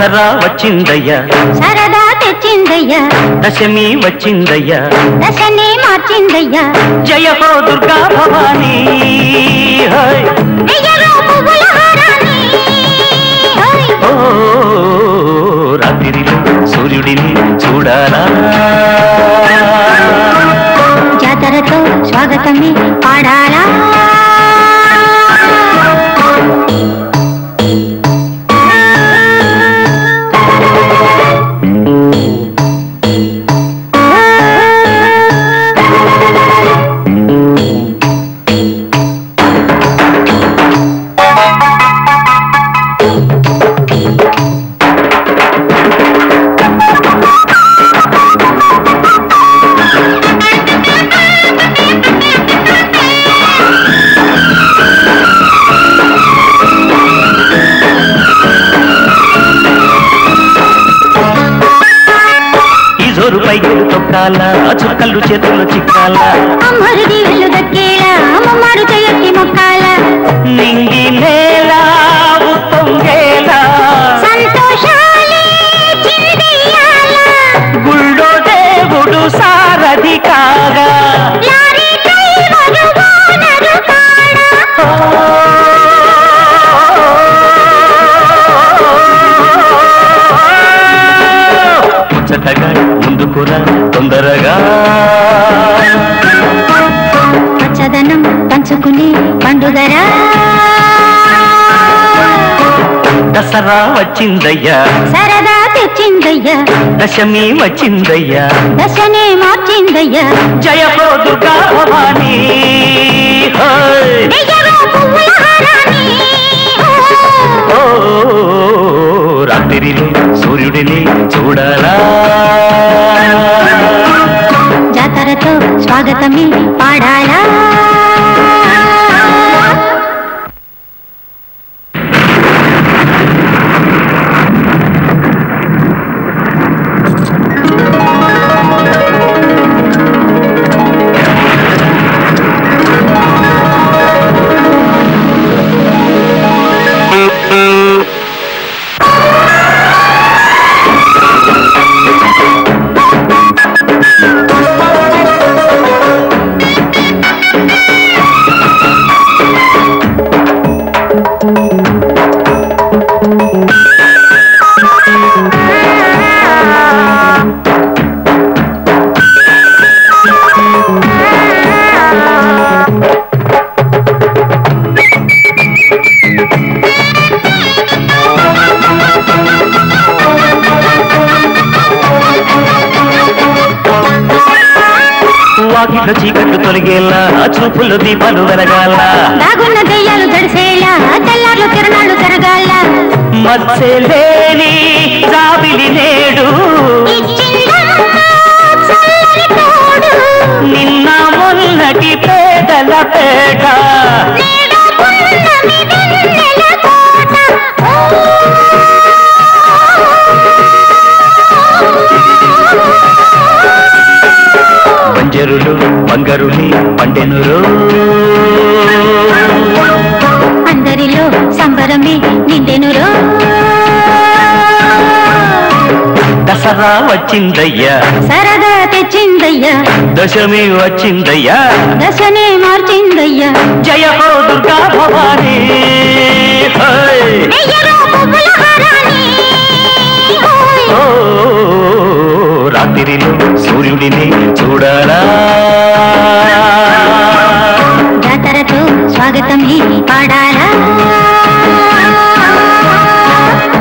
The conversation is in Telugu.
దసరా వచ్చిందయ్యా సరదా తెచ్చిందయ్యా దశమి వచ్చిందయ్యా దశనే మార్చిందయ్యా జయ హో దుర్గా భవానీ హై. వెయ్యలో పువ్వుల హారాన్ని హోయ్. ఓ రాత్రిలో సూర్యుడిని చూడాలా జాతరతో స్వాగతమే పాడాలా ఈ జోరు పైకి తొక్కాల చుక్కలు చేతుల్లో చిక్కాల అమ్మరుది వెళ్ళు దక్కేలా అమ్మమ్మారు చేయట్టి మొక్కాల నింగి నేల ఉత్తొంగేలా సంతోషాలే చిందెయ్యాల గుళ్ళో దేవుడు సారథి కాగా లారీ డ్రైవరు ఓనరు కాడా ముచ్చటగా ముందుకురా తొందరగా పచ్చదనం పంచుకునే పండుగరా దసరా వచ్చిందయ్యా సరదా తెచ్చిందయ్యా దశమి వచ్చిందయ్యా దశనే మార్చిందయ్యా జయ హో దుర్గా భవానీ హై. వెయ్యలో పువ్వుల హారాన్ని ఓ రాత్రిలో సూర్యుడిని చూడాలా జాతరతో స్వాగతమే పాడాలా వాకిట్లో చీకట్లు తొలగేలా చూపుల్లో దీపాలు వెలగాల దాగున్న దెయ్యాలు జడిసేలా తెల్లార్లు కిరణాలు జరగాల మత్స్యలేని జాబిలి నేడు ఇచ్చిందమ్మా చల్లని తోడు నిన్న మొన్నటి పేదల పేట నేడు పున్నమి వెన్నెల కోట బంజరులు బంగరుని పండెనురు అందరిలో సంబరమే నిండెనురో దసరా వచ్చిందయ్యా సరదా తెచ్చిందయ్యా దశమి వచ్చిందయ్యా దశనే మార్చిందయ్యా జయ హో దుర్గా భవానీ హై.